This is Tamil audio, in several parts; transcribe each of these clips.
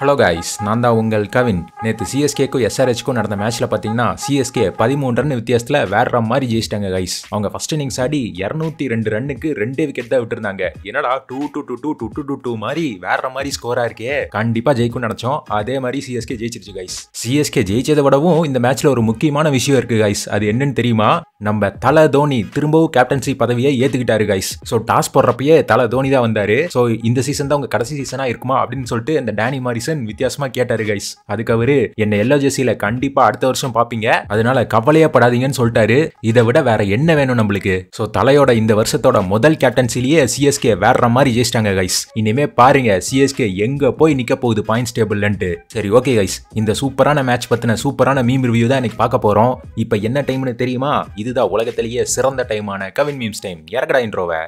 ஹலோ கைஸ் நான் தான் உங்கள் கவின் நேற்று சிஎஸ்கேக்கும் எஸ்ஆர்ஹெச்க்கும் நடந்த மேட்ச்ல பார்த்தீங்கன்னா சிஎஸ்கே பதிமூணு ரன் வித்தியாசத்தில் வேற மாதிரி ஜெயிச்சிட்டாங்க கைஸ் அவங்க ஃபர்ஸ்ட் இன்னிங்ஸ் ஆடி இரநூத்தி ரெண்டு ரன்னுக்கு ரெண்டே விக்கெட் தான் விட்டுருந்தாங்க என்னடா டூ டூ டூ டூ டூ டூ டூ டூ மாதிரி வேற மாதிரி ஸ்கோரா இருக்கே கண்டிப்பா ஜெயிக்கும்னு நினைச்சோம் அதே மாதிரி சிஎஸ்கே ஜெயிச்சிருச்சு கைஸ் சிஎஸ்கே ஜெயிச்சதை விடவும் இந்த மேட்ச்ல ஒரு முக்கியமான விஷயம் இருக்கு கைஸ் அது என்னன்னு தெரியுமா நம்ம தல தோனி திரும்பவும் கேப்டன்சி பதவியை ஏத்துக்கிட்டாரு கைஸ் ஸோ டாஸ் போடுறப்பயே தல தோனி தான் வந்தாரு ஸோ இந்த சீசன் தான் உங்க கடைசி சீசனா இருக்குமா அப்படின்னு சொல்லிட்டு இந்த டேனி மாரிசன் வித்தியாசமா கேட்டாரு கைஸ் அதுக்கு அவரு என்ன எல்லோ ஜெர்சியில கண்டிப்பா அடுத்த வருஷம் பாப்பீங்க அதனால கவலையே படாதீங்கன்னு சொல்லிட்டாரு இதை விட வேற என்ன வேணும் நம்மளுக்கு ஸோ தலையோட இந்த வருஷத்தோட முதல் கேப்டன்சிலேயே சிஎஸ்கே வேற மாதிரி ஜெயிச்சிட்டாங்க கைஸ் இனிமே பாருங்க சிஎஸ்கே எங்க போய் நிக்க போகுது பாயிண்ட்ஸ் டேபிள்லன்ட்டு சரி ஓகே கைஸ் இந்த சூப்பரான மேட்ச் பத்தின சூப்பரான மீம் ரிவ்யூ தான் இன்னைக்கு பார்க்க போறோம் இப்போ என்ன டைம்னு தெரியுமா இதுதான் உலகத்திலேயே சிறந்த டைமான கவின் மீம்ஸ் டைம் இறக்கடா இன்ட்ரோவை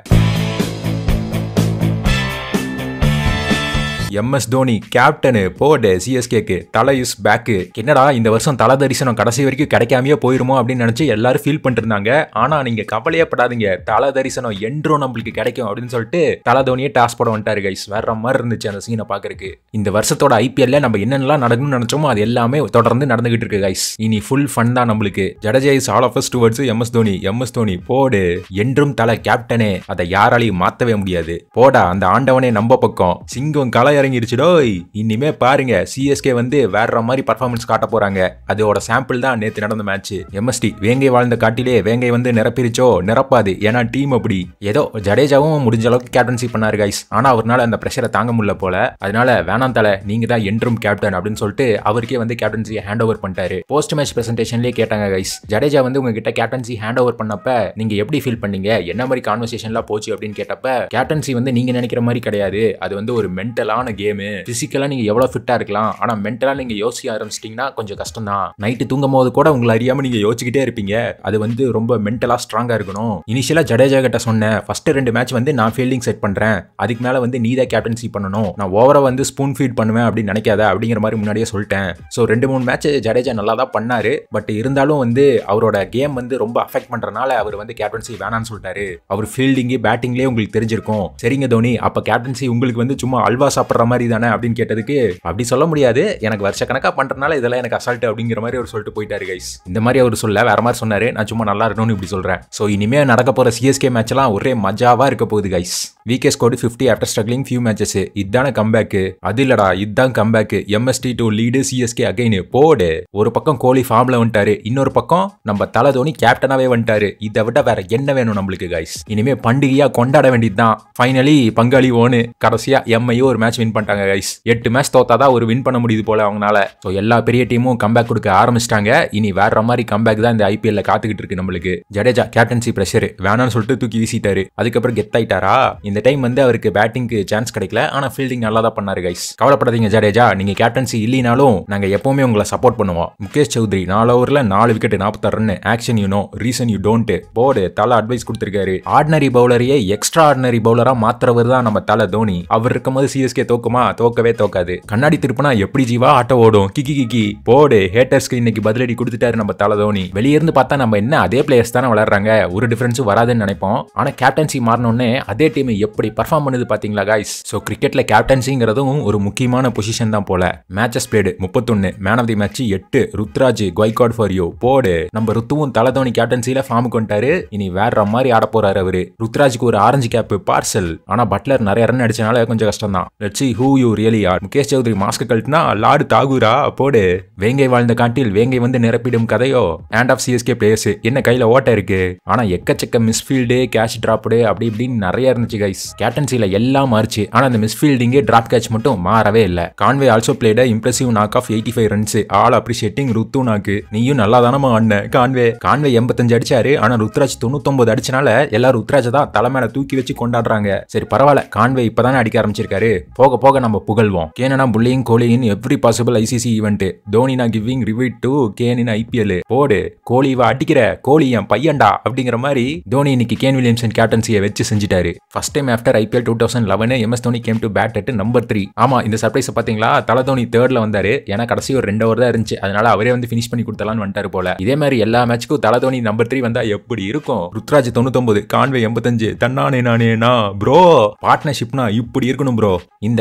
எம்எஸ் தோனி கேப்டனு போடு சிஎஸ்கேக்கு தலை இஸ் பேக்கு என்னடா இந்த வருஷம் தலை தரிசனம் கடைசி வரைக்கும் கிடைக்காமையே போயிருமோ அப்படின்னு நினைச்சு எல்லாரும் ஃபீல் பண்ணிட்டு இருந்தாங்க ஆனா நீங்க கவலையே படாதீங்க தலை தரிசனம் என்றும் நம்மளுக்கு கிடைக்கும் அப்படின்னு சொல்லிட்டு தலை தோனியே டாஸ் போட வந்துட்டாரு கைஸ் வேற மாதிரி இருந்துச்சு அந்த சீனை பாக்குறதுக்கு இந்த வருஷத்தோட ஐபிஎல்ல நம்ம என்னென்னலாம் நடக்கணும்னு நினைச்சோமோ அது எல்லாமே தொடர்ந்து நடந்துகிட்டு இருக்கு கைஸ் இனி ஃபுல் ஃபன் தான் நம்மளுக்கு Jadeja is all of us towards MS Dhoni MS Dhoni போடு என்றும் தலை கேப்டனே அதை யாராலையும் மாத்தவே முடியாது போடா அந்த ஆண்டவனே நம்ம பக்கம் சிங்கம் களை இறங்கிருச்சு டோய் இனிமே பாருங்க சிஎஸ்கே வந்து வேற மாதிரி பர்ஃபார்மன்ஸ் காட்ட போறாங்க அதோட சாம்பிள் தான் நேத்து நடந்த மேட்ச் எம்எஸ்டி வேங்கை வாழ்ந்த காட்டிலே வேங்கை வந்து நிரப்பிருச்சோ நிரப்பாது ஏன்னா டீம் அப்படி ஏதோ ஜடேஜாவும் முடிஞ்ச அளவுக்கு கேப்டன்சி பண்ணாரு கைஸ் ஆனா அவர்னால அந்த ப்ரெஷரை தாங்க முடியல போல அதனால வேணாம் தலை நீங்க தான் என்றும் கேப்டன் அப்படின்னு சொல்லிட்டு அவருக்கே வந்து கேப்டன்சியை ஹேண்ட் ஓவர் பண்ணிட்டாரு போஸ்ட் மேட்ச் பிரசன்டேஷன்லேயே கேட்டாங்க கைஸ் ஜடேஜா வந்து உங்ககிட்ட கேப்டன்சி ஹேண்ட் ஓவர் பண்ணப்ப நீங்க எப்படி ஃபீல் பண்ணீங்க என்ன மாதிரி கான்வர்சேஷன்லாம் போச்சு அப்படின்னு கேட்டப்ப கேப்டன்சி வந்து நீங்க நினைக்கிற மாதிரி கிடையாது அது வந்து ஒரு மென்டலான கேமு பிசிக்கலா நீங்க எவ்வளவு ஃபிட்டா இருக்கலாம் ஆனா மென்டலா நீங்க யோசிக்க ஆரம்பிச்சிட்டீங்கன்னா கொஞ்சம் கஷ்டம் தான் நைட்டு தூங்கும் போது கூட உங்களை அறியாம நீங்க யோசிச்சுக்கிட்டே இருப்பீங்க அது வந்து ரொம்ப மென்டலா ஸ்ட்ராங்கா இருக்கணும் இனிஷியலா ஜடேஜா கிட்ட சொன்னேன் ஃபர்ஸ்ட் ரெண்டு மேட்ச் வந்து நான் ஃபீல்டிங் செட் பண்றேன் அதுக்கு மேல வந்து நீ தான் கேப்டன்சி பண்ணணும் நான் ஓவரா வந்து ஸ்பூன் ஃபீட் பண்ணுவேன் அப்படின்னு நினைக்காத அப்படிங்கிற மாதிரி முன்னாடியே சொல்லிட்டேன் ஸோ ரெண்டு மூணு மேட்ச் ஜடேஜா நல்லா தான் பண்ணாரு பட் இருந்தாலும் வந்து அவரோட கேம் வந்து ரொம்ப அஃபெக்ட் பண்றதுனால அவர் வந்து கேப்டன்சி வேணாம்னு சொல்லிட்டாரு அவர் ஃபீல்டிங்கு பேட்டிங்லேயே உங்களுக்கு தெரிஞ்சிருக்கும் சரிங்க தோனி அப்ப கேப்டன்சி உங்களுக்கு வந்து சும்மா அல்வா சாப்பிட்ற மாதிரி தானே அப்படின்னு கேட்டதுக்கு அப்படி சொல்ல முடியாது எனக்கு வருஷ கணக்கா பண்றதுனால இதெல்லாம் எனக்கு அசால்ட் அப்படிங்கிற மாதிரி அவர் சொல்லிட்டு போயிட்டாரு கைஸ் இந்த மாதிரி அவர் சொல்ல வேற மாதிரி சொன்னாரு நான் சும்மா நல்லா இருக்கணும்னு இப்படி சொல்றேன் ஸோ இனிமே நடக்க போற சிஎஸ்கே மேட்ச் எல்லாம் ஒரே மஜாவா இருக்க போகுது guys VK scored fifty after struggling few matches இதான கம்பேக்கு அது இல்லடா இதுதான் comeback MSD to lead CSK again போடு ஒரு பக்கம் கோலி ஃபார்ம்ல வந்துட்டாரு இன்னொரு பக்கம் நம்ம தலை தோனி கேப்டனாவே வந்துட்டாரு இதை விட வேற என்ன வேணும் நம்மளுக்கு கைஸ் இனிமே பண்டிகையா கொண்டாட வேண்டியதுதான் ஃபைனலி பங்காளி ஓனு கடைசியா எம்ஐயோ ஒரு மேட்ச் வின் பண்ணிட்டாங்க கைஸ் எட்டு மேட்ச் தோத்தாதான் ஒரு வின் பண்ண முடியுது போல அவங்களால ஸோ எல்லா பெரிய டீமும் கம்பேக் கொடுக்க ஆரம்பிச்சிட்டாங்க இனி வேற மாதிரி கம்பேக் தான் இந்த ஐபிஎல்ல காத்துக்கிட்டு இருக்கு நம்மளுக்கு ஜடேஜா கேப்டன்சி பிரஷர் வேணாம்னு சொல்லிட்டு தூக்கி வீசிட்டாரு அதுக்கப்புறம் கெத் ஆயிட்டாரா இந்த டைம் வந்து அவருக்கு பேட்டிங்க்கு சான்ஸ் கிடைக்கல ஆனா ஃபீல்டிங் நல்லா தான் பண்ணாரு கைஸ் கவலைப்படாதீங்க ஜடேஜா நீங்க கேப்டன்சி இல்லைனாலும் நாங்க எப்பவுமே உங்களை சப்போர்ட் பண்ணுவோம் முகேஷ் சௌத்ரி நாலு ஓவர்ல நாலு விக்கெட் நாற்பத்தாறு run action you know reason you don't board தலை அட்வைஸ் கொடுத்திருக்காரு ஆர்டினரி பவுலரையே எக்ஸ்ட்ரா ஆர்டினரி பவுலரா மாத்துறவர் தான் நம்ம தலை தோனி அவர் இருக்கும்போது சிஎஸ்கே தோக்குமா தோக்கவே தோக்காது கண்ணாடி திருப்பினா எப்படி ஜீவா ஆட்டோ ஓடும் கிக்கி கிக்கி போடு ஹேட்டர்ஸ்க்கு இன்னைக்கு பதிலடி கொடுத்துட்டாரு நம்ம தலை தோனி வெளிய இருந்து பார்த்தா நம்ம என்ன அதே பிளேயர்ஸ் தானே விளையாடுறாங்க ஒரு டிஃபரன்ஸும் வராதுன்னு நினைப்போம் ஆனா கேப்டன்சி மாறினோடனே அதே டீம் எப்படி பர்ஃபார்ம் பண்ணுது பாத்தீங்களா காய்ஸ் ஸோ கிரிக்கெட்ல கேப்டன்சிங்கிறதும் ஒரு முக்கியமான பொசிஷன் தான் போல மேட்சஸ் பிளேடு முப்பத்தொன்னு மேன் ஆஃப் தி மேட்ச் எட்டு ருத்ராஜ் கொய்காட் ஃபார் யூ போடு நம்ம ருத்துவும் தலை தோனி கேப்டன்சில ஃபார்முக்கு வந்துட்டாரு இனி வேற மாதிரி ஆட போறாரு அவரு ருத்ராஜுக்கு ஒரு ஆரஞ்சு கேப் பார்சல் ஆனா பட்லர் நிறைய ரன் அடிச்சனால கொஞ்சம் கஷ்டம் தான் let's who you really are Mukesh Choudhary mask கழட்டினா லார்டு தாகூரா போடு வேங்கை வாழ்ந்த காட்டில் வேங்கை வந்து நிரப்பிடும் கதையோ ஹேண்ட் ஆஃப் சிஎஸ்கே பிளேயர்ஸ் என்ன கையில ஓட்ட இருக்கு ஆனா எக்கச்சக்க மிஸ்ஃபீல்டு கேட்ச் டிராப்டு அப்படி இப்படின்னு நிறைய இருந்துச்சு கைஸ் கேப்டன்சில எல்லாம் மாறிச்சு ஆனா அந்த மிஸ்ஃபீல்டிங்கு டிராப் கேட்ச் மட்டும் மாறவே இல்லை கான்வே ஆல்சோ பிளேட impressive knock of eighty five runs all appreciating Ruthu knock நீயும் நல்லா தானமா ஆடின கான்வே கான்வே எண்பத்தஞ்சு அடிச்சாரு ஆனா ருத்ராஜ் தொண்ணூத்தொன்பது அடிச்சனால எல்லாரும் ருத்ராஜ் தான் தலைமையில தூக்கி வச்சு கொண்டாடுறாங்க சரி பரவாயில்ல கான்வே இப்பதானே அடிக்க ஆரம்பிச்சிருக்காரு போக போக நம்ம புகழ்வோம் கேனா புல்லிங் கோலியின் எவ்ரி பாசிபிள் ஐசிசி ஈவெண்ட் தோனினா கிவிங் ரிவீட் டு கேனின் ஐபிஎல் போடு கோலி இவ அடிக்கிற கோலி என் பையன்டா அப்படிங்கிற மாதிரி தோனி இன்னைக்கு கேன் வில்லியம்சன் கேப்டன்சியை வச்சு செஞ்சுட்டாரு first time after IPL two thousand eleven MS Dhoni came to bat at number three ஆமா இந்த சர்ப்ரைஸ் பாத்தீங்களா தலை தோனி தேர்ட்ல வந்தாரு ஏன்னா கடைசி ஒரு ரெண்டு ஓவர் தான் இருந்துச்சு அதனால அவரே வந்து ஃபினிஷ் பண்ணி கொடுத்தலாம்னு வந்துட்டாரு போல இதே மாதிரி எல்லா மேட்ச்க்கும் தலை தோனி நம்பர் த்ரீ வந்தா எப்படி இருக்கும் ருத்ராஜ் தொண்ணூத்தொன்பது கான்வே எண்பத்தஞ்சு தன்னானே நானேனா ப்ரோ பார்ட்னர்ஷிப்னா இப்படி இருக்கணும் ப்ரோ இந்த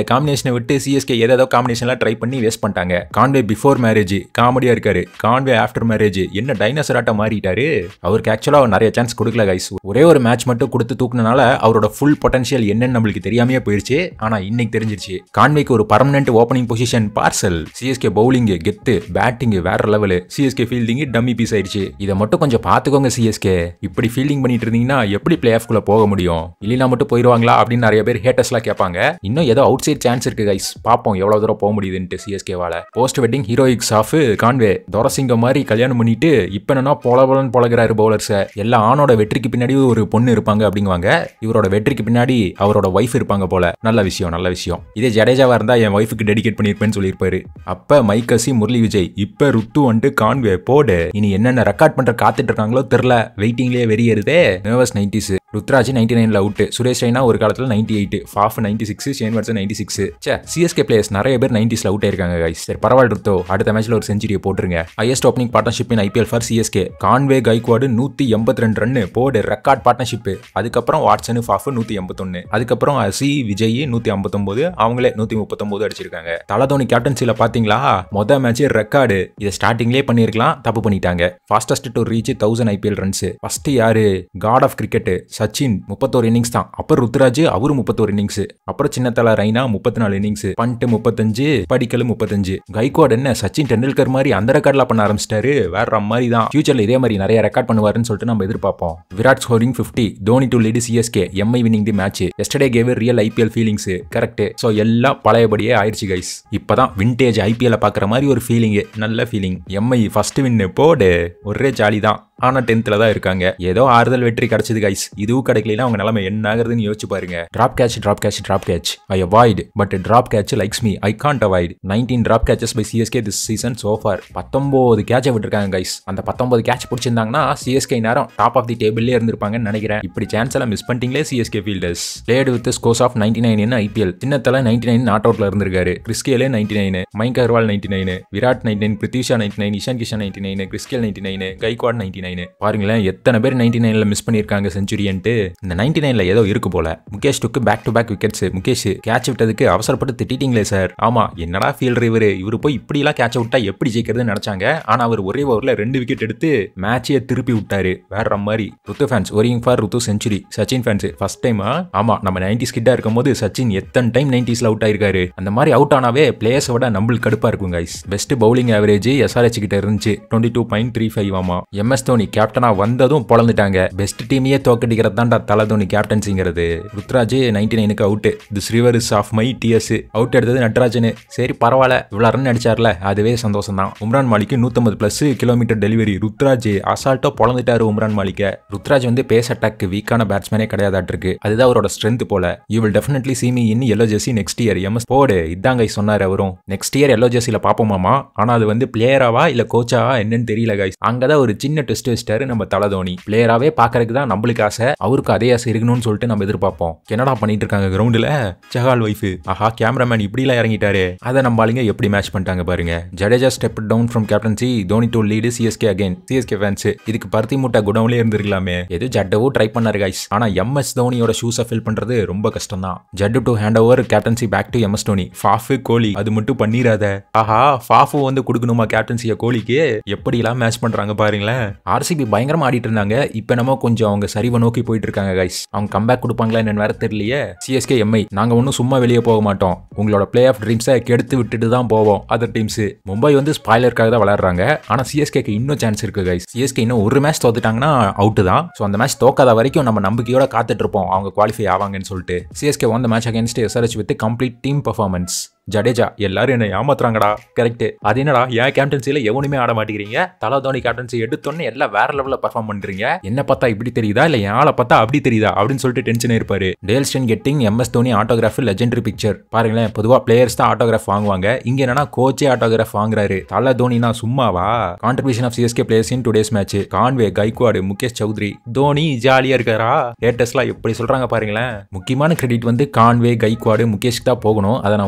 இந்த காம்பினேஷனை விட்டு சிஎஸ்கே ஏதோ காம்பினேஷன்லாம் ட்ரை பண்ணி வேஸ்ட் பண்ணிட்டாங்க கான்வே பிஃபோர் மேரேஜ் காமெடியா இருக்காரு கான்வே ஆஃப்டர் மேரேஜ் என்ன டைனோசராட்ட மாறிட்டாரு அவருக்கு ஆக்சுவலா நிறைய சான்ஸ் கொடுக்கல கைஸ் ஒரே ஒரு மேட்ச் மட்டும் கொடுத்து தூக்குனனால அவரோட ஃபுல் பொட்டன்ஷியல் என்னன்னு நம்மளுக்கு தெரியாமையே போயிருச்சு ஆனா இன்னைக்கு தெரிஞ்சிருச்சு கான்வேக்கு ஒரு permanent opening position parcel CSK bowling கெத்து பேட்டிங் வேற level CSK fielding dummy piece ஆயிடுச்சு இதை மட்டும் கொஞ்சம் பார்த்துக்கோங்க சிஎஸ்கே இப்படி ஃபீல்டிங் பண்ணிட்டு இருந்தீங்கன்னா எப்படி பிளே ஆஃப்குள்ள போக முடியும் இல்லைனா மட்டும் போயிடுவாங்களா அப்படின்னு நிறைய பேர் ஹேட்டர்ஸ்லாம் கேட்பாங்க இன்னும் ஏதோ அவுட் சைட் சான்ஸ் இருக்கு கைஸ் பார்ப்போம் எவ்வளவு தூரம் போக முடியுதுன்ட்டு சிஎஸ்கேவால post wedding heroics of Conway Duraisingam மாதிரி கல்யாணம் பண்ணிட்டு இப்ப என்னன்னா பொல பொலன்னு பொழகிறாரு பவுலர்ஸை எல்லா ஆணோட வெற்றிக்கு பின்னாடி ஒரு பொண்ணு இருப்பாங்க அப்படிங்குவாங்க இவரோட வெற்றிக்கு பின்னாடி அவரோட ஒய்ஃப் இருப்பாங்க போல நல்ல விஷயம் நல்ல விஷயம் இதே ஜடேஜாவா இருந்தா என் ஒய்ஃபுக்கு டெடிகேட் பண்ணிருப்பேன்னு சொல்லியிருப்பாரு அப்ப மைக்கசி முரளி விஜய் இப்ப ருத்து வந்துட்டு கான்வே போடு இனி என்னென்ன ரெக்கார்ட் பண்ற காத்துட்டு இருக்காங்களோ தெரியல வெயிட்டிங்லயே வெறியேறுதே நர்வஸ் நைன்டிஸ் ருத்ராஜ் நைன்டி நைன்ல அவுட் சுரேஷ் ரெய்னா ஒரு காலத்துல ninety eight Faf ninety six Shane Watson ninety six சே சிஎஸ்கே பிளேயர்ஸ் நிறைய பேர் நைன்டிஸ்ல அவுட் ஆயிருக்காங்க கைஸ் சரி பரவாயில்ல ருத்தோ அடுத்த மேட்ச்ல ஒரு செஞ்சுரியை போட்டுருங்க highest opening partnership in IPL for CSK Conway Gaikwad நூத்தி எண்பத்தி ரெண்டு ரன் போடு ரெக்கார்ட் பார்ட்னர்ஷிப் அதுக்கப்புறம் வாட்சன் ஃபாஃப் நூத்தி எண்பத்தொன்னு அதுக்கப்புறம் சி விஜய் நூத்தி ஐம்பத்தொன்பது அவங்களே நூத்தி முப்பத்தொன்பது அடிச்சிருக்காங்க தலதோனி கேப்டன்சில பாத்தீங்களா மொதல் மேட்ச் ரெக்கார்டு இதை ஸ்டார்டிங்லேயே பண்ணிருக்கலாம் தப்பு பண்ணிட்டாங்க fastest to reach thousand IPL runs first யாரு காட் ஆஃப் கிரிக்கெட் சச்சின் முப்பத்தோரு இன்னிங்ஸ் தான் அப்புறம் ருத்ராஜ் அவரு முப்பத்தோரு இன்னிங்ஸ் அப்புறம் சின்னத்தல ரெய்னா முப்பத்தி நாலு இன்னிங்ஸ் பண்ட் முப்பத்தஞ்சு படிக்கல் முப்பத்தஞ்சு கைக்வாட் என்ன சச்சின் டெண்டுல்கர் மாதிரி அந்த ரெக்கார்ட்ல பண்ண ஆரம்பிச்சிட்டாரு வேற மாதிரி தான் ஃபியூச்சர்ல இதே மாதிரி நிறைய ரெக்கார்ட் பண்ணுவாருன்னு சொல்லிட்டு நம்ம எதிர்பார்ப்போம் Virat scoring fifty Dhoni to lead CSK MI winning the match yesterday gave real IPL feelings correct so எல்லாம் பழையபடியே ஆயிடுச்சு கைஸ் இப்பதான் விண்டேஜ் ஐபிஎல் பாக்குற மாதிரி ஒரு ஃபீலிங் நல்ல ஃபீலிங் எம்ஐ ஃபர்ஸ்ட் வின்னு போடு ஒரே ஜாலி தான் ஆனா டென்த்ல தான் இருக்காங்க ஏதோ ஆறுதல் வெற்றி கிடைச்சது கைஸ் இதுவும் கிடைக்கலனா அவங்க நிலைமை என்ன ஆகுறதுன்னு யோசிச்சு பாருங்க drop catch drop catch drop catch I avoid but drop catch likes me I can't avoid nineteen drop catches by CSK this season so far பத்தொன்பது கேட்சை விட்டுருக்காங்க கைஸ் அந்த பத்தொன்பது கேட்ச் பிடிச்சிருந்தாங்கன்னா சிஎஸ்கே நேரம் டாப் ஆஃப் தி டேபிள்லேயே இருந்திருப்பாங்கன்னு நினைக்கிறேன் இப்படி சான்ஸ் எல்லாம் மிஸ் பண்ணிட்டீங்களே CSK fielders played with scores of ninety nine in IPL சின்னத்தல நைன்டி நைன் நாட் அவுட்ல இருந்திருக்காரு கிறிஸ்கேலே நைன்டி நைன் மைக் அர்வால் ninety nine Virat ninety nine Prithvi Shaw ninety nine Ishan Kishan ninety nine Chris Gayle ninety nine Gaikwad ninety nine பாருங்களேன் எத்தனை பேர் நைன்டி நைன்ல மிஸ் பண்ணியிருக்காங்க செஞ்சுரியன்ட்டு இந்த நைன்டி நைன்ல ஏதோ இருக்கு போல முகேஷ் டுக்கு back to back wickets Mukesh catch விட்டதுக்கு அவசரப்பட்டு திட்டிட்டீங்களே சார் ஆமா என்னடா ஃபீல்டர் இவரு இவரு போய் இப்படிலாம் கேட்ச் விட்டா எப்படி ஜெயிக்கிறதுன்னு நினைச்சாங்க ஆனா அவர் ஒரே ஓவர்ல ரெண்டு விக்கெட் எடுத்து மேட்சையே திருப்பி விட்டாரு வேற மாதிரி Ruthu fans worrying for Ruthu century Sachin fans first time ஆமா நம்ம நைன்டிஸ் கிட்ட இருக்கும்போது சச்சின் எத்தனை டைம் நைன்டிஸ்ல அவுட் ஆயிருக்காரு அந்த மாதிரி அவுட் ஆனாவே பிளேயர்ஸ் விட நம்மளுக்கு கடுப்பா இருக்கும் guys best bowling average SRH கிட்ட இருந்துச்சு twenty two point three five ஆமா எம்எஸ் தோனி கேப்டனா வந்ததும் பொழந்துட்டாங்க பெஸ்ட் டீமையே தோக்கடிக்கிறது தான்டா தலை தோனி கேப்டன்சிங்கிறது ருத்ராஜ் நைன்டி நைனுக்கு out this river is of my DS out எடுத்தது நட்ராஜன் சரி பரவாயில்ல இவ்வளோ ரன் அடிச்சார்ல அதுவே சந்தோஷம் தான் உம்ரான் மாலிக்கு நூற்றம்பது பிளஸ் கிலோமீட்டர் டெலிவரி ருத்ராஜ் அசால்ட்டோ பொழந்துட்டாரு உம்ரான் மாலிக்க ருத்ராஜ் வந்து பேஸ் அட்டாக்கு வீக்கான பேட்ஸ்மேனே கிடையாதாட்டிருக்கு அதுதான் அவரோட ஸ்ட்ரென்த் போல you will definitely see me இன் yellow jersey next year MS போடு இதாங்க சொன்னார் அவரும் நெக்ஸ்ட் இயர் எல்லோ ஜெர்சியில் பார்ப்போமாமா ஆனால் அது வந்து பிளேயராவா இல்லை கோச்சாவா என்னன்னு தெரியல கைஸ் அங்கே தான் ஒரு சின்ன டெஸ்ட் வச்சிட்டாரு நம்ம தலை தோனி பிளேயராகவே பார்க்கறதுக்கு தான் நம்மளுக்கு ஆசை அவருக்கு அதே ஆசை இருக்கணும்னு சொல்லிட்டு நம்ம எதிர்பார்ப்போம் என்னடா பண்ணிட்டு இருக்காங்க கிரவுண்டில் ஜஹால் ஒய்ஃபு ஆஹா கேமராமேன் இப்படிலாம் இறங்கிட்டாரு அதை நம்ம ஆளுங்க எப்படி மேட்ச் பண்ணிட்டாங்க பாருங்க Jadeja step down from captaincy Dhoni to lead CSK again CSK fans இதுக்கு பருத்தி மூட்டை குடவுன்லேயே இருந்திருக்கலாமே எது ஜட்டவும் ட்ரை பண்ணாரு கைஸ் ஆனா எம்எஸ் தோனியோட ஷூஸை ஃபில் பண்றது ரொம்ப கஷ்டம் தான் Jaddu to hand over captaincy back to MS Dhoni Faf Kohli அது மட்டும் பண்ணிராத ஆஹா ஃபாஃபு வந்து கொடுக்கணுமா கேப்டன்சியை கோலிக்கு எப்படிலாம் மேட்ச் பண்றாங்க பாருங்களேன் ஆர்சிபி பயங்கரமா ஆடிட்டு இருந்தாங்க இப்போ நம்ம கொஞ்சம் அவங்க சரிவை நோக்கி போயிட்டு இருக்காங்க கைஸ் அவங்க கம்பேக் கொடுப்பாங்களா என்னன்னு வேற தெரியலையே சிஎஸ்கே எம்ஐ நாங்க ஒன்றும் சும்மா வெளியே போக மாட்டோம் உங்களோட பிளே ஆஃப் ட்ரீம்ஸை கெடுத்து விட்டுட்டு தான் போவோம் அதர் டீம்ஸ் மும்பை வந்து ஸ்பாய்லருக்காக தான் விளையாடுறாங்க ஆனா சிஎஸ்கேக்கு இன்னும் சான்ஸ் இருக்கு கைஸ் சிஎஸ்கே இன்னும் ஒரு மேட்ச் தோத்துட்டாங்கன்னா அவுட் தான் ஸோ அந்த மேட்ச் தோக்காத வரைக்கும் நம்ம நம்பிக்கையோட காத்துட்டு இருப்போம் அவங்க குவாலிஃபை ஆவாங்கன்னு சொல்லிட்டு CSK one match against SRH with complete team performance Jadeja எல்லாரும் என்ன ஏமாத்துறாங்கடா கரெக்ட் அது என்னடா என் கேப்டன்சில எவனுமே ஆட மாட்டேங்கிறீங்க தலா தோனி கேப்டன்சி எடுத்தோன்னே எல்லாம் வேற லெவலில் பர்ஃபார்ம் பண்றீங்க என்ன பார்த்தா இப்படி தெரியுதா இல்ல என் ஆளை பார்த்தா அப்படி தெரியுதா அப்படின்னு சொல்லிட்டு டென்ஷன் இருப்பாரு Dale Steyn getting MS Dhoni autograph legendary picture பாருங்களேன் பொதுவா பிளேயர்ஸ் தான் ஆட்டோகிராஃப் வாங்குவாங்க இங்க என்னன்னா கோச்சே ஆட்டோகிராஃப் வாங்குறாரு தல தோனினா சும்மாவா contribution of CSK players in today's match Conway Gaikwad Mukesh Choudhary Dhoni ஜாலியா இருக்காரா லேட்டஸ்ட்லாம் எப்படி சொல்றாங்க பாருங்களேன் முக்கியமான கிரெடிட் வந்து கான்வே கைக்வாடு முகேஷ்க்கு தான் போகணும் அதை நான் ஒத்துக்கிறேன்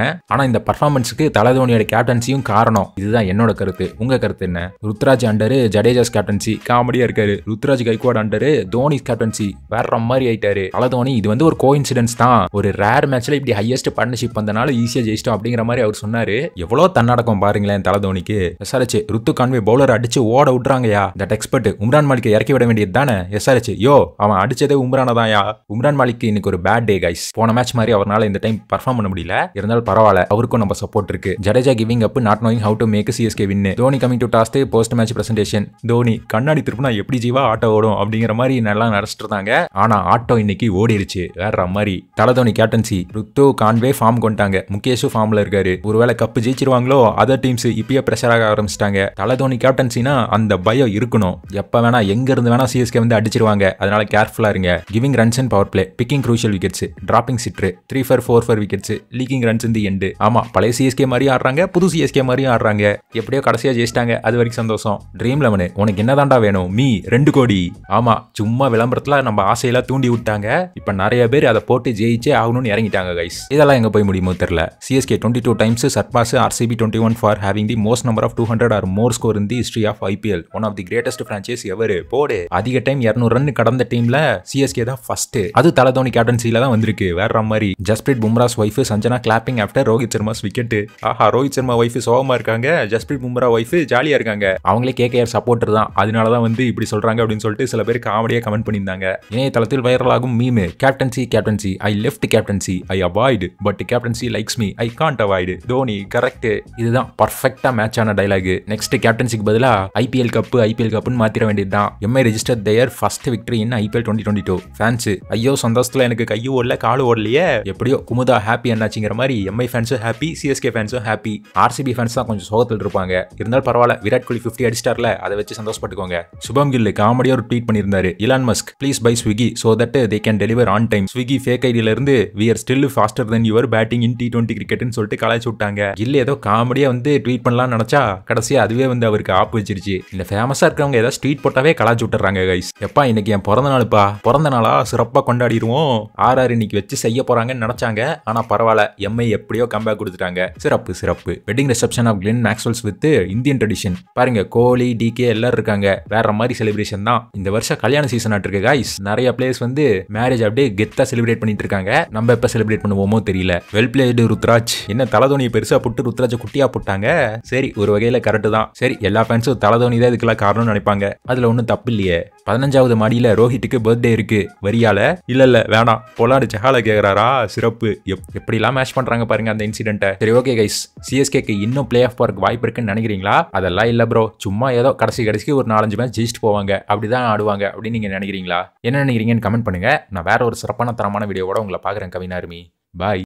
சொல்றேன் ஆனா இந்த பர்ஃபார்மன்ஸுக்கு தலை தோனியோட கேப்டன்சியும் காரணம் இதுதான் என்னோட கருத்து உங்க கருத்து என்ன ருத்ராஜ் அண்டரு ஜடேஜாஸ் கேப்டன்சி காமெடியா இருக்காரு ருத்ராஜ் கைக்வாட் அண்டரு தோனி கேப்டன்சி வேற மாதிரி ஆயிட்டாரு தலை தோனி இது வந்து ஒரு கோ தான் ஒரு ரேர் மேட்ச்ல இப்படி ஹையஸ்ட் பார்ட்னர்ஷிப் வந்தனால ஈஸியா ஜெயிச்சிட்டோம் அப்படிங்கிற மாதிரி அவர் சொன்னாரு எவ்வளவு தன்னடக்கம் பாருங்களேன் தலை தோனிக்கு எஸ்ஆர்எச் ருத்து கான்வே பவுலர் அடிச்சு ஓட விட்டுறாங்கயா தட் எக்ஸ்பர்ட் உம்ரான் மாலிக்கை இறக்கி விட வேண்டியது தானே எஸ்ஆர்எச் யோ அவன் அடிச்சதே உம்ரான தான்யா உம்ரான் மாலிக் இன்னைக்கு ஒரு பேட் டே கைஸ் போன மேட்ச் மாதிரி அவரால் இந்த டைம் பர்ஃபார்ம் பண்ண முடியல இருந்தாலும் பரவாயில்ல அவருக்கும் நம்ம சப்போர்ட் இருக்கு Jadeja giving up not knowing how to make CSK win Dhoni coming to toss post match presentation Dhoni கண்ணாடி திருப்பினா எப்படி ஜீவா ஆட்டோ ஓடும் அப்படிங்கிற மாதிரி நல்லா நடச்சிட்டு இருந்தாங்க ஆனா ஆட்டோ இன்னைக்கு ஓடிடுச்சு வேற மாதிரி தலை Dhoni captaincy Ruthu Conway form கொண்டாங்க முகேஷும் ஃபார்ம்ல இருக்காரு ஒருவேளை கப்பு ஜெயிச்சிருவாங்களோ அதர் டீம்ஸ் இப்பயே ப்ரெஷர் ஆக ஆரம்பிச்சிட்டாங்க தலை தோனி கேப்டன்சினா அந்த பயம் இருக்கணும் எப்ப வேணா எங்க இருந்து வேணா சிஎஸ்கே வந்து அடிச்சிருவாங்க அதனால கேர்ஃபுல்லா இருங்க giving runs and power play picking crucial wickets dropping sitter three fer four fer wickets leaking runs இந்த எண்டு ஆமா பழைய சிஎஸ்கே மாதிரி ஆடுறாங்க புது சிஎஸ்கே மாதிரியும் ஆடுறாங்க எப்படியோ கடைசியா ஜெயிச்சிட்டாங்க அது வரைக்கும் சந்தோஷம் ட்ரீம் லெவனு உனக்கு என்னதான்டா வேணும் மீ ரெண்டு கோடி ஆமா சும்மா விளம்பரத்துல நம்ம ஆசையெல்லாம் தூண்டி விட்டாங்க இப்ப நிறைய பேர் அதை போட்டு ஜெயிச்சே ஆகணும்னு இறங்கிட்டாங்க கைஸ் இதெல்லாம் எங்க போய் முடியுமோ தெரியல CSK twenty two times surpass RCB twenty one for having the most number of two hundred or more score in the history of IPL one of the greatest franchise ever போடு அதிக டைம் இரநூறு ரன் கடந்த டீம்ல சிஎஸ்கே தான் ஃபர்ஸ்ட் அது தலை தோனி கேப்டன்சில தான் வந்திருக்கு வேற மாதிரி Jasprit Bumrah's wife Sanjana clapping after Rohit Sharma's wicket ஆஹா ரோஹித் சர்மா ஒய்ஃப் சோகமா இருக்காங்க ஜஸ்பிரீத் பும்ரா ஒய்ஃப் ஜாலியா இருக்காங்க அவங்களே கேகேஆர் சப்போர்ட்டர் தான் அதனால தான் வந்து இப்படி சொல்றாங்க அப்படின்னு சொல்லிட்டு சில பேர் காமெடியா கமெண்ட் பண்ணியிருந்தாங்க இணையதளத்தில் வைரலாகும் meme captaincy captaincy I left captaincy I avoid but captaincy likes me I can't avoid Dhoni correct இதுதான் பர்ஃபெக்டா மேட்ச் ஆன டைலாக் நெக்ஸ்ட் கேப்டன்சிக்கு பதிலா ஐபிஎல் கப்பு ஐபிஎல் கப்புன்னு மாத்திர வேண்டியது தான் MI register their first victory in IPL twenty twenty two fans ஐயோ சந்தோஷத்துல எனக்கு கையும் ஓடல காலும் ஓடலையே எப்படியோ குமுதா ஹாப்பி என்னாச்சுங்கிற மாதிரி எம்ஐ ஃபேன்ஸும் ஹாப்பி சிஎஸ்கே ஃபேன்ஸும் ஹாப்பி ஆர்சிபி ஃபேன்ஸ் தான் கொஞ்சம் சோகத்தில் இருப்பாங்க இருந்தாலும் பரவாயில்ல விராட் கோலி ஃபிஃப்டி அடிச்சிட்டார்ல அதை வச்சு சந்தோஷப்பட்டுக்கோங்க சுபம் கில் காமெடியா ஒரு ட்வீட் பண்ணியிருந்தாரு Elon Musk please buy Swiggy so that they can deliver on time Swiggy fake ஐடியில இருந்து we are still faster than your batting in T twenty கிரிக்கெட்னு சொல்லிட்டு கலாய்ச்சி விட்டாங்க இல்ல ஏதோ காமெடியா வந்து ட்வீட் பண்ணலாம்னு நினைச்சா கடைசியா அதுவே வந்து அவருக்கு ஆப் வச்சிருச்சு இந்த ஃபேமஸா இருக்கிறவங்க ஏதாவது ட்வீட் போட்டாவே கலாய்ச்சி விட்டுறாங்க கைஸ் எப்பா இன்னைக்கு என் பிறந்த நாளுப்பா பிறந்த நாளா சிறப்பா கொண்டாடிடுவோம் ஆர் ஆர் இன்னைக்கு வச்சு செய்ய போறாங்கன்னு நினைச்சாங்க ஆனா பரவாயில்ல எம்ஐ எப்படியோ கம்பேக் கொடுத்துட்டாங்க சிறப்பு சிறப்பு wedding reception of Glenn Maxwell's with Indian tradition பாருங்க கோலி டிகே எல்லாரும் இருக்காங்க வேற மாதிரி செலிப்ரேஷன் தான் இந்த வருஷம் கல்யாண சீசன் இருக்கு கைஸ் நிறைய பிளேஸ் வந்து மேரேஜ் அப்படியே கெத்தா செலிப்ரேட் பண்ணிட்டு இருக்காங்க நம்ம எப்ப செலிப்ரேட் பண்ணுவோமோ தெரியல வெல் பிளேடு ருத்ராஜ் என்ன தலதோனியை பெருசா புட்டு ருத்ராஜ குட்டியா போட்டாங்க சரி ஒரு வகையில கரெக்ட் தான் சரி எல்லா ஃபேன்ஸும் தலதோனி தான் இதுக்கெல்லாம் காரணம்னு நினைப்பாங்க அதுல ஒன்றும் தப்பு இல்லையே பதினஞ்சாவது மாடியில ரோஹித்துக்கு பர்த்டே இருக்கு வரியால இல்ல இல்ல வேணாம் பொலாடு ஜஹால கேக்குறாரா சிறப்பு எப்- எப்படிலாம் மேட்ச் பண்றாங்க பாருங்க அந்த இன்சிடென்ட்டை சரி ஓகே கைஸ் சிஎஸ்கேக்கு இன்னும் பிளே ஆஃப் போறதுக்கு வாய்ப்பு இருக்குன்னு நினைக்கிறீங்களா அதெல்லாம் இல்ல ப்ரோ சும்மா ஏதோ கடைசி கடைசிக்கு ஒரு நாலஞ்சு மேட்ச் ஜெயிச்சுட்டு போவாங்க அப்படிதான் ஆடுவாங்க அப்படின்னு நீங்க நினைக்கிறீங்களா என்ன நினைக்கிறீங்கன்னு கமெண்ட் பண்ணுங்க நான் வேற ஒரு சிறப்பான தரமான வீடியோவோட உங்களை பாக்குறேன் கவினாருமி பாய்